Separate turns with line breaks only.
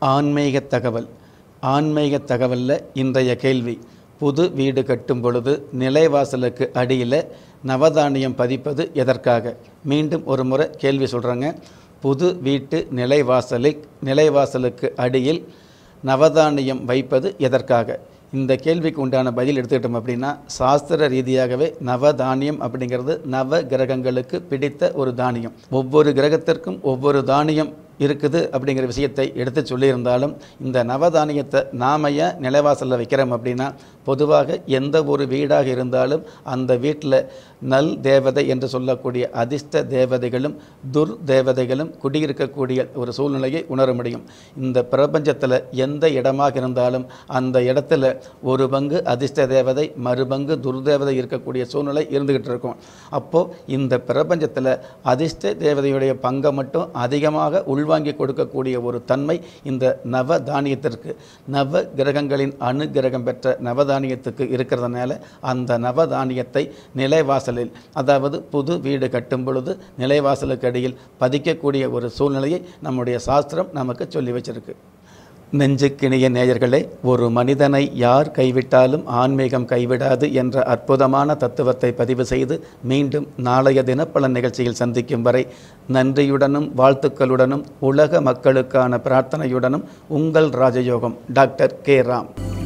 ஆன்மீக தகவல் ஆன்மீக தகவலில் இன்றைய கேள்வி புது வீடு கட்டும் பொழுது நிலைவாசலுக்கு அடியில் நவதானியம் பதிப்பது எதற்காக மீண்டும் ஒரு முறை கேள்வி சொல்கிறேங்க புது வீட்டு நிலைவாசலில் நிலைவாசலுக்கு அடியில் நவதானியம் வைப்பது எதற்காக இந்த கேள்விக்கு உண்டான பதில் எடுத்துக்கிட்டோம் அப்படின்னா சாஸ்திர ரீதியாகவே நவதானியம் அப்படிங்கிறது நவ கிரகங்களுக்கு பிடித்த ஒரு தானியம் ஒவ்வொரு கிரகத்திற்கும் ஒவ்வொரு தானியம் இருக்குது அப்படிங்கிற விஷயத்தை எடுத்து சொல்லியிருந்தாலும் இந்த நவதானியத்தை நாம ஏன் நிலைவாசலில் வைக்கிறோம் அப்படின்னா பொதுவாக எந்த ஒரு வீடாக இருந்தாலும் அந்த வீட்டில் நல் தேவதை என்று சொல்லக்கூடிய அதிர்ஷ்ட தேவதைகளும் துர் தேவதைகளும் குடியிருக்கக்கூடிய ஒரு சூழ்நிலையை உணர முடியும் இந்த பிரபஞ்சத்தில் எந்த இடமாக இருந்தாலும் அந்த இடத்துல ஒரு பங்கு அதிர்ஷ்ட தேவதை மறுபங்கு துர்தேவதை இருக்கக்கூடிய சூழ்நிலை இருந்துகிட்டு இருக்கும் அப்போது இந்த பிரபஞ்சத்தில் அதிர்ஷ்ட தேவதையுடைய பங்கை மட்டும் அதிகமாக உள்வாங்கி கொடுக்கக்கூடிய ஒரு தன்மை இந்த நவ தானியத்திற்கு நவ கிரகங்களின் அனுகிரகம் பெற்ற நவதானியத்துக்கு இருக்கிறதுனால அந்த நவதானியத்தை நிலைவாசலில் அதாவது புது வீடு கட்டும் பொழுது நிலைவாசலுக்கு அடியில் பதிக்கக்கூடிய ஒரு சூழ்நிலையை நம்முடைய சாஸ்திரம் நமக்கு சொல்லி வச்சிருக்கு நெஞ்சுக்கிணிய நேயர்களே ஒரு மனிதனை யார் கைவிட்டாலும் ஆன்மீகம் கைவிடாது என்ற அற்புதமான தத்துவத்தை பதிவு செய்து மீண்டும் நாளைய தினப்பலன் நிகழ்ச்சியில் சந்திக்கும் வரை நன்றியுடனும் வாழ்த்துக்களுடனும் உலக மக்களுக்கான பிரார்த்தனையுடனும் உங்கள் ராஜயோகம் டாக்டர் கே ராம்